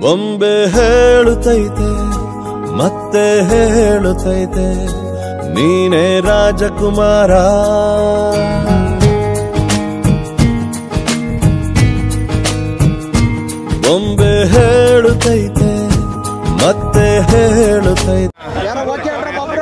ಬೊಂಬೆ ಹೇಳುತ್ತೈತೆ ಮತ್ತೆ ಹೇಳುತ್ತೈತೆ ನೀನೇ ರಾಜಕುಮಾರ ಬೊಂಬೆ ಹೇಳುತ್ತೈತೆ ಮತ್ತೆ ಹೇಳುತ್ತೈತೆ ಯಾರೋ ಓಕೆ ಹೇಳ್ರಿ ಒಬ್ರು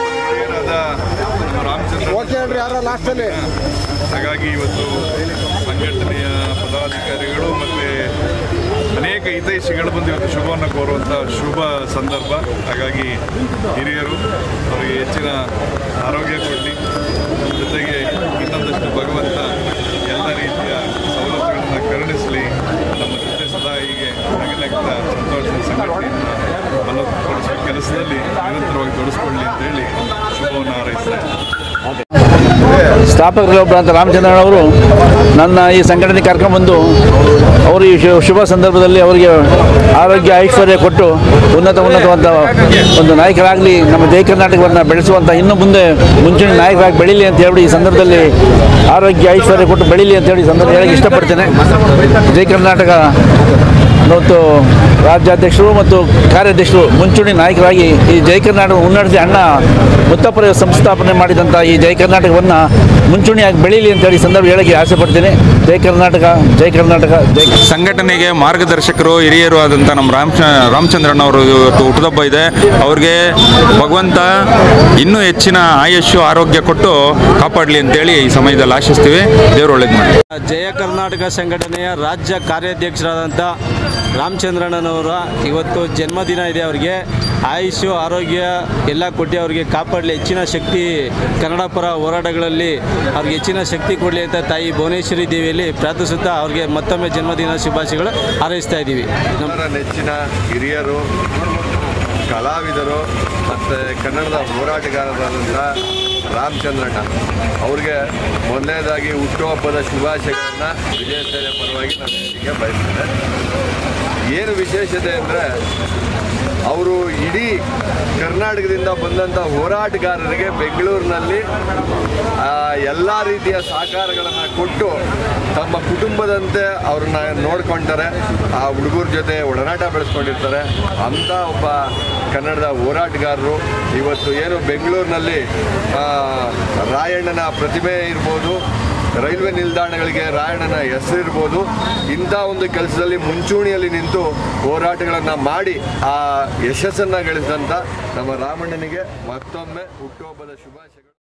ರಾಮಚಂದ್ರ ಓಕೆ ಹೇಳ್ರಿ ಯಾರೋ ಲಾಸ್ಟಲ್ಲಿ ಹಾಗಾಗಿ ಇವತ್ತು ಸಂಘಟನೆಯ ಪದಾಧಿಕಾರಿಗಳು ಮತ್ತು ಅನೇಕ ಹಿತೈಷಿಗಳು ಬಂದು ಇವತ್ತು ಶುಭವನ್ನು ಕೋರುವಂಥ ಶುಭ ಸಂದರ್ಭ ಹಾಗಾಗಿ ಹಿರಿಯರು ಅವರಿಗೆ ಹೆಚ್ಚಿನ ಆರೋಗ್ಯ ಕೊಡಲಿ ಜೊತೆಗೆ ಇನ್ನೊಂದಷ್ಟು ಭಗವಂತ ಎಲ್ಲ ರೀತಿಯ ಸವಲತ್ತುಗಳನ್ನು ಕರುಣಿಸಲಿ ನಮ್ಮ ಜೊತೆ ಸದಾ ಹೀಗೆ ನಗನಗ್ತಾ ಸಂತೋಷದ ಸಂಘಟನೆಯನ್ನು ಬಲಪಡಿಸುವ ಕೆಲಸದಲ್ಲಿ ನಿರಂತರವಾಗಿ ತೊಡಗಿಸ್ಕೊಳ್ಳಿ ಅಂತೇಳಿ ಶುಭವನ್ನು ಹಾರೈಸ್ತಾರೆ ಸ್ಥಾಪಕರಲ್ಲಿ ಒಬ್ಬರು ಅಂತ ರಾಮಚಂದ್ರನವರು ನನ್ನ ಈ ಸಂಘಟನೆ ಕರ್ಕೊಂಡ್ಬಂದು ಅವರು ಈ ಶು- ಶುಭ ಸಂದರ್ಭದಲ್ಲಿ ಅವರಿಗೆ ಆರೋಗ್ಯ ಐಶ್ವರ್ಯ ಕೊಟ್ಟು ಉನ್ನತ ಉನ್ನತವಾದ ಒಂದು ನಾಯಕರಾಗಲಿ ನಮ್ಮ ಜಯ ಕರ್ನಾಟಕವನ್ನು ಬೆಳೆಸುವಂಥ ಇನ್ನು ಮುಂದೆ ಮುಂಚೂಣಿ ನಾಯಕರಾಗಿ ಬೆಳೀಲಿ ಅಂತ ಹೇಳಿ ಈ ಸಂದರ್ಭದಲ್ಲಿ ಆರೋಗ್ಯ ಐಶ್ವರ್ಯ ಕೊಟ್ಟು ಬೆಳೀಲಿ ಅಂತ ಹೇಳಿ ಈ ಸಂದರ್ಭ ಹೇಳಕ್ಕೆ ಇಷ್ಟಪಡ್ತೇನೆ ಜಯ ಕರ್ನಾಟಕ ಮತ್ತು ರಾಜ್ಯಾಧ್ಯಕ್ಷರು ಮತ್ತು ಕಾರ್ಯಾಧ್ಯಕ್ಷರು ಮುಂಚೂಣಿ ನಾಯಕರಾಗಿ ಈ ಜಯ ಕರ್ನಾಟಕ ಮುನ್ನಡೆಸಿ ಅಣ್ಣ ಮುತ್ತಪ್ಪರ ಸಂಸ್ಥಾಪನೆ ಮಾಡಿದಂಥ ಈ ಜಯ ಕರ್ನಾಟಕವನ್ನು ಮುಂಚೂಣಿಯಾಗಿ ಬೆಳೀಲಿ ಅಂತೇಳಿ ಈ ಸಂದರ್ಭ ಹೇಳಕ್ಕೆ ಆಸೆ ಪಡ್ತೀನಿ ಜೈ ಕರ್ನಾಟಕ ಜೈ ಕರ್ನಾಟಕ ಜೈ ಸಂಘಟನೆಗೆ ಮಾರ್ಗದರ್ಶಕರು ಹಿರಿಯರು ಆದಂಥ ನಮ್ಮ ರಾಮ ರಾಮಚಂದ್ರನ್ ಅವರು ಇವತ್ತು ಹುಟ್ಟುಹಬ್ಬ ಇದೆ ಅವ್ರಿಗೆ ಭಗವಂತ ಇನ್ನೂ ಹೆಚ್ಚಿನ ಆಯುಷ್ಯು ಆರೋಗ್ಯ ಕೊಟ್ಟು ಕಾಪಾಡಲಿ ಅಂತೇಳಿ ಈ ಸಮಯದಲ್ಲಿ ಆಶಿಸ್ತೀವಿ ದೇವರು ಒಳ್ಳೇದು ಮಾಡಿ ಜಯ ಕರ್ನಾಟಕ ಸಂಘಟನೆಯ ರಾಜ್ಯ ಕಾರ್ಯಾಧ್ಯಕ್ಷರಾದಂಥ ರಾಮಚಂದ್ರಣ್ಣನವರ ಇವತ್ತು ಜನ್ಮದಿನ ಇದೆ ಅವರಿಗೆ ಆಯುಷು ಆರೋಗ್ಯ ಎಲ್ಲ ಕೊಟ್ಟು ಅವರಿಗೆ ಕಾಪಾಡಲಿ ಹೆಚ್ಚಿನ ಶಕ್ತಿ ಕನ್ನಡ ಪರ ಹೋರಾಟಗಳಲ್ಲಿ ಅವ್ರಿಗೆ ಹೆಚ್ಚಿನ ಶಕ್ತಿ ಕೊಡಲಿ ಅಂತ ತಾಯಿ ಭುವನೇಶ್ವರಿ ದೇವಿಯಲ್ಲಿ ಪ್ರಾರ್ಥಿಸುತ್ತಾ ಅವ್ರಿಗೆ ಮತ್ತೊಮ್ಮೆ ಜನ್ಮದಿನ ಶುಭಾಶಯಗಳು ಹಾರೈಸ್ತಾ ಇದ್ದೀವಿ ನಮ್ಮ ಅವರ ನೆಚ್ಚಿನ ಹಿರಿಯರು ಕಲಾವಿದರು ಮತ್ತು ಕನ್ನಡದ ಹೋರಾಟಗಾರರಾದಂಥ ರಾಮಚಂದ್ರಣ್ಣ ಅವ್ರಿಗೆ ಮೊದಲನೇದಾಗಿ ಹುಟ್ಟುಹಬ್ಬದ ಶುಭಾಶಯಗಳನ್ನು ವಿಜಯ ಸೇನೆ ಪರವಾಗಿ ನಾನು ಹೀಗೆ ಬಯಸ್ತೇನೆ ಏನು ವಿಶೇಷತೆ ಅಂದರೆ ಅವರು ಇಡೀ ಕರ್ನಾಟಕದಿಂದ ಬಂದಂಥ ಹೋರಾಟಗಾರರಿಗೆ ಬೆಂಗಳೂರಿನಲ್ಲಿ ಎಲ್ಲ ರೀತಿಯ ಸಹಕಾರಗಳನ್ನು ಕೊಟ್ಟು ತಮ್ಮ ಕುಟುಂಬದಂತೆ ಅವ್ರನ್ನ ನೋಡ್ಕೊಳ್ತಾರೆ ಆ ಹುಡುಗರ ಜೊತೆ ಒಡನಾಟ ಬೆಳೆಸ್ಕೊಂಡಿರ್ತಾರೆ ಅಂಥ ಒಬ್ಬ ಕನ್ನಡದ ಹೋರಾಟಗಾರರು ಇವತ್ತು ಏನು ಬೆಂಗಳೂರಿನಲ್ಲಿ ಆ, ರಾಯಣ್ಣನ ಪ್ರತಿಮೆ ಇರ್ಬೋದು ರೈಲ್ವೆ ನಿಲ್ದಾಣಗಳಿಗೆ ರಾಯಣ್ಣನ ಹೆಸರಿರ್ಬೋದು ಇಂಥ ಒಂದು ಕೆಲಸದಲ್ಲಿ ಮುಂಚೂಣಿಯಲ್ಲಿ ನಿಂತು ಹೋರಾಟಗಳನ್ನು ಮಾಡಿ ಆ ಯಶಸ್ಸನ್ನು ಗಳಿಸಿದಂಥ ನಮ್ಮ ರಾಮಣ್ಣನಿಗೆ ಮತ್ತೊಮ್ಮೆ ಹುಟ್ಟುಹಬ್ಬದ ಶುಭಾಶಯಗಳು